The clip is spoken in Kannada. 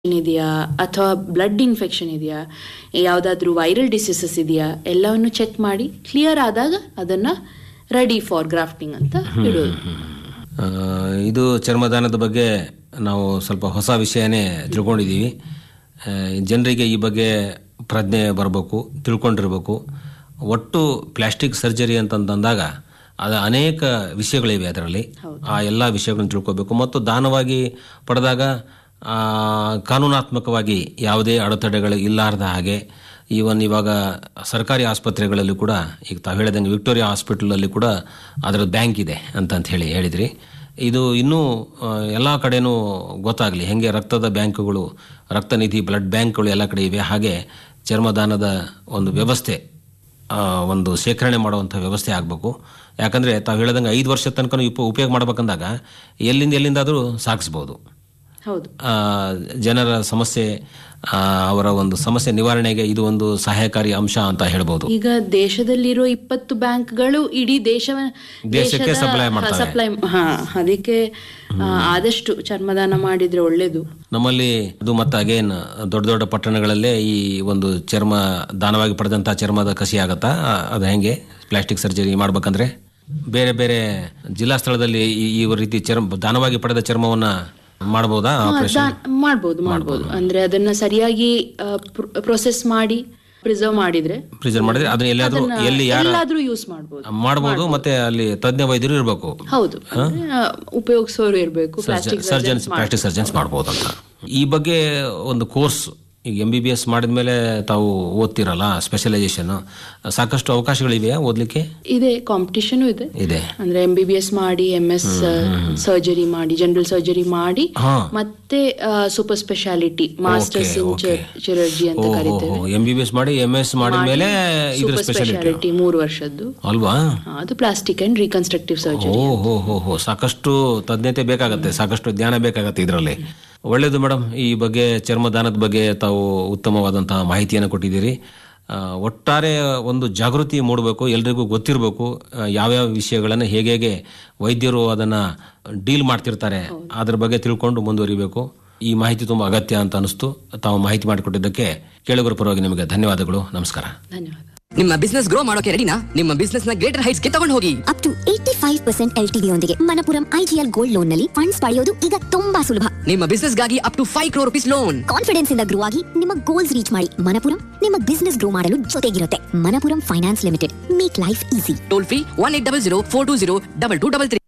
ಇದೆಯಾ ಅಥವಾ ಬ್ಲಡ್ ಇನ್ಫೆಕ್ಷನ್ ಇದೆಯಾ ಯಾವುದಾದ್ರೂ ವೈರಲ್ ಡಿಸೀಸಸ್ ಇದೆಯಾ ಎಲ್ಲವನ್ನು ಚೆಕ್ ಮಾಡಿ ಕ್ಲಿಯರ್ ಆದಾಗ ಅದನ್ನ ರೆಡಿ ಫಾರ್ ಗ್ರಾಫ್ಟಿಂಗ್ ಅಂತ ಇಡೋದು ಆ, ಇದು ಚರ್ಮದಾನದ ಬಗ್ಗೆ ನಾವು ಸ್ವಲ್ಪ ಹೊಸ ವಿಷಯನೇ ತಿಳ್ಕೊಂಡಿದ್ದೀವಿ ಆ, ಜನರಿಗೆ ಈ ಬಗ್ಗೆ ಪ್ರಜ್ಞೆ ಬರಬೇಕು ತಿಳ್ಕೊಂಡಿರ್ಬೇಕು ಒಟ್ಟು ಪ್ಲಾಸ್ಟಿಕ್ ಸರ್ಜರಿ ಅಂತಂದಾಗ ಅದು ಅನೇಕ ವಿಷಯಗಳಿವೆ ಅದರಲ್ಲಿ ಆ ಎಲ್ಲ ವಿಷಯಗಳನ್ನು ತಿಳ್ಕೋಬೇಕು ಮತ್ತು ದಾನವಾಗಿ ಪಡೆದಾಗ ಆ, ಕಾನೂನಾತ್ಮಕವಾಗಿ ಯಾವುದೇ ಅಡೆತಡೆಗಳು ಇಲ್ಲಾರ್ದ ಹಾಗೆ ಈವನ್ ಇವಾಗ ಸರ್ಕಾರಿ ಆಸ್ಪತ್ರೆಗಳಲ್ಲಿ ಕೂಡ ಈಗ ತಾವು ಹೇಳಿದಂಗೆ ವಿಕ್ಟೋರಿಯಾ ಹಾಸ್ಪಿಟಲಲ್ಲಿ ಕೂಡ ಅದರ ಬ್ಯಾಂಕ್ ಇದೆ ಅಂತಂತ ಹೇಳಿ ಹೇಳಿದ್ರಿ ಇದು ಇನ್ನೂ ಎಲ್ಲ ಕಡೆನೂ ಗೊತ್ತಾಗಲಿ ಹೆಂಗೆ ರಕ್ತದ ಬ್ಯಾಂಕ್ಗಳು ರಕ್ತನಿಧಿ ಬ್ಲಡ್ ಬ್ಯಾಂಕ್ಗಳು ಎಲ್ಲ ಕಡೆ ಇವೆ ಹಾಗೆ ಚರ್ಮದಾನದ ಒಂದು ವ್ಯವಸ್ಥೆ ಆ, ಒಂದು ಶೇಖರಣೆ ಮಾಡುವಂಥ ವ್ಯವಸ್ಥೆ ಆಗಬೇಕು ಯಾಕಂದರೆ ತಾವು ಹೇಳಿದಂಗೆ ಐದು ವರ್ಷ ತನಕ ಉಪ ಉಪಯೋಗ ಮಾಡ್ಬೇಕಂದಾಗ ಎಲ್ಲಿಂದ ಎಲ್ಲಿಂದಾದರೂ ಸಾಗಿಸ್ಬೋದು ಹೌದು ಆ, ಜನರ ಸಮಸ್ಯೆ ಆ, ಅವರ ಒಂದು ಸಮಸ್ಯೆ ನಿವಾರಣೆಗೆ ಇದು ಒಂದು ಸಹಾಯಕಾರಿ ಅಂಶ ಅಂತ ಹೇಳ್ಬೋದು ಈಗ ದೇಶದಲ್ಲಿರೋ ಇಪ್ಪತ್ತು ಬ್ಯಾಂಕ್ಗಳು ಇಡೀ ದೇಶ ದೇಶಕ್ಕೆ supply ಮಾಡ್ತವೆ. ಸಪ್ಲೈ ಹಾ ಅದಕ್ಕೆ ಆ, ಆದಷ್ಟು ಚರ್ಮದಾನ ಮಾಡಿದ್ರೆ ಒಳ್ಳೇದು ನಮ್ಮಲ್ಲಿ ಇದು ಮತ್ತೆ ಅಗೇನ್ ದೊಡ್ಡ ದೊಡ್ಡ ಪಟ್ಟಣಗಳಲ್ಲೇ ಈ ಒಂದು ಚರ್ಮ ದಾನವಾಗಿ ಪಡೆದಂಥ ಚರ್ಮದ ಕಸಿ ಆಗತ್ತಾ ಆ, ಅದು ಹೆಂಗೆ ಪ್ಲಾಸ್ಟಿಕ್ ಸರ್ಜರಿ ಮಾಡ್ಬೇಕಂದ್ರೆ ಬೇರೆ ಬೇರೆ ಜಿಲ್ಲಾ ಸ್ಥಳದಲ್ಲಿ ಈ ಈ ರೀತಿ ಚರ್ಮ ದಾನವಾಗಿ ಪಡೆದ ಚರ್ಮವನ್ನ ಮಾಡ್ಬೋದಾ ಆಪರೇಷನ್ ಮಾಡ್ಬೋದು ಮಾಡ್ಬೋದು ಅಂದ್ರೆ ಅದನ್ನ ಸರಿಯಾಗಿ ಪ್ರೊಸೆಸ್ ಮಾಡಿ ಪ್ರಿಸರ್ವ್ ಮಾಡಿದ್ರೆ ಪ್ರಿಸರ್ವ್ ಮಾಡಿದ್ರೆ ಅದನ್ನ ಎಲ್ಲಾದ್ರೂ ಎಲ್ಲಿ ಯಾರ ಎಲ್ಲಾದ್ರೂ ಯೂಸ್ ಮಾಡ್ಬೋದು ಮಾಡ್ಬೋದು ಮತ್ತೆ ಅಲ್ಲಿ ತಜ್ಞ ವೈದ್ಯರು ಇರಬೇಕು ಹೌದು ಅಂದ್ರೆ, ಆ, ಉಪಯೋಗಿಸೋರು ಇರಬೇಕು ಪ್ಲಾಸ್ಟಿಕ್ ಸರ್ಜನ್ಸ್ ಪ್ಲಾಸ್ಟಿಕ್ ಸರ್ಜನ್ಸ್ ಮಾಡ್ಬೋದು ಅಂತ ಈ ಬಗ್ಗೆ ಒಂದು ಕೋರ್ಸ್ ಈಗ ಎಂ ಬಿ ಬಿ ಎಸ್ ಮಾಡಿದ್ಮೇಲೆ ತಾವು ಓದ್ತಿರಲ್ಲ ಸ್ಪೆಷಲೈಸೇಷನ್ ಸಾಕಷ್ಟು ಅವಕಾಶಗಳಿವೆಯಾ ಓದ್ಲಿಕ್ಕೆ ಇದೆ ಕಾಂಪಿಟಿಷನ್ ಇದೆ ಇದೆ ಅಂದ್ರೆ ಎಂ ಬಿ ಬಿ ಎಸ್ ಮಾಡಿ ಎಂ ಎಸ್ ಸರ್ಜರಿ ಮಾಡಿ ಜನರಲ್ ಸರ್ಜರಿ ಮಾಡಿ ಹಾ ಮತ್ತೆ super speciality masters in chirurgie ಅಂತ ಕರಿತೇವೆ ಎಂ ಬಿ ಬಿ ಎಸ್ ಮಾಡಿ ಎಂ ಎಸ್ ಮಾಡಿದ್ಮೇಲೆ ಇದ್ರ ಸೂಪರ್ ಸ್ಪೆಷಾಲಿಟಿ ಸ್ಪೆಷಾಲಿಟಿ ಮೂರು ವರ್ಷದ್ದು ಅಲ್ವಾ ಆ, ಅದು ಪ್ಲಾಸ್ಟಿಕ್ ಅಂಡ್ ರೀಕನ್ಸ್ಟ್ರಕ್ಟಿವ್ ಸರ್ಜರಿ ಓ ಹೋ ಹೋ ಹೋ ಸಾಕಷ್ಟು ತಜ್ಞತೆ ಬೇಕಾಗತ್ತೆ ಸಾಕಷ್ಟು ಜ್ಞಾನ ಬೇಕಾಗತ್ತೆ ಇದರಲ್ಲಿ ಒಳ್ಳೇದು ಮೇಡಮ್ ಈ ಬಗ್ಗೆ ಚರ್ಮದಾನದ ಬಗ್ಗೆ ತಾವು ಉತ್ತಮವಾದಂತಹ ಮಾಹಿತಿಯನ್ನು ಕೊಟ್ಟಿದ್ದೀರಿ ಆ, ಒಟ್ಟಾರೆ ಒಂದು ಜಾಗೃತಿ ಮೂಡಬೇಕು ಎಲ್ರಿಗೂ ಗೊತ್ತಿರಬೇಕು ಆ, ಯಾವ್ಯಾವ ವಿಷಯಗಳನ್ನು ಹೇಗೆ ಹೇಗೆ ವೈದ್ಯರು ಅದನ್ನು ಡೀಲ್ ಮಾಡ್ತಿರ್ತಾರೆ ಅದ್ರ ಬಗ್ಗೆ ತಿಳ್ಕೊಂಡು ಮುಂದುವರಿಬೇಕು ಈ ಮಾಹಿತಿ ತುಂಬ ಅಗತ್ಯ ಅಂತ ಅನಿಸ್ತು ತಾವು ಮಾಹಿತಿ ಮಾಡಿಕೊಟ್ಟಿದ್ದಕ್ಕೆ ಕೇಳುಗರ ಪರವಾಗಿ ನಿಮಗೆ ಧನ್ಯವಾದಗಳು ನಮಸ್ಕಾರ ಧನ್ಯವಾದ ನಿಮ್ಮ ಬಿಸ್ನೆಸ್ ಗ್ರೋ ಮಾಡೋಕೆ ರೆಡಿನಾ ನಿಮ್ಮ ಬಿಸ್ನೆಸ್ ನ ಗ್ರೇಟರ್ ಹೈಟ್ಸ್ ಗೆ ತಗೊಂಡು ಹೋಗಿ up to eighty five percent L T ಯೊಂದಿಗೆ ಮನಪುರಂ ಐಜಿಎಲ್ ಗೋಲ್ಡ್ ಲೋನ್ ನಲ್ಲಿ ಫಂಡ್ಸ್ ಪಡೆಯೋದು ಈಗ ತುಂಬಾ ಸುಲಭ ನಿಮ್ಮ ಬಿಸ್ನೆಸ್ ಗಾಗಿ up to five crore rupees loan confidence ಇಂದ ಗ್ರೋ ಆಗಿ ನಿಮ್ಮ ಗೋಲ್ಸ್ ರೀಚ್ ಮಾಡಿ ಮನಪುರಂ ನಿಮ್ಮ ಬಿಸ್ನೆಸ್ ಗ್ರೋ ಮಾಡಲು ಜೊತೆಗಿರುತ್ತೆ Manappuram finance limited make life easy toll free one eight double zero four two zero double two double three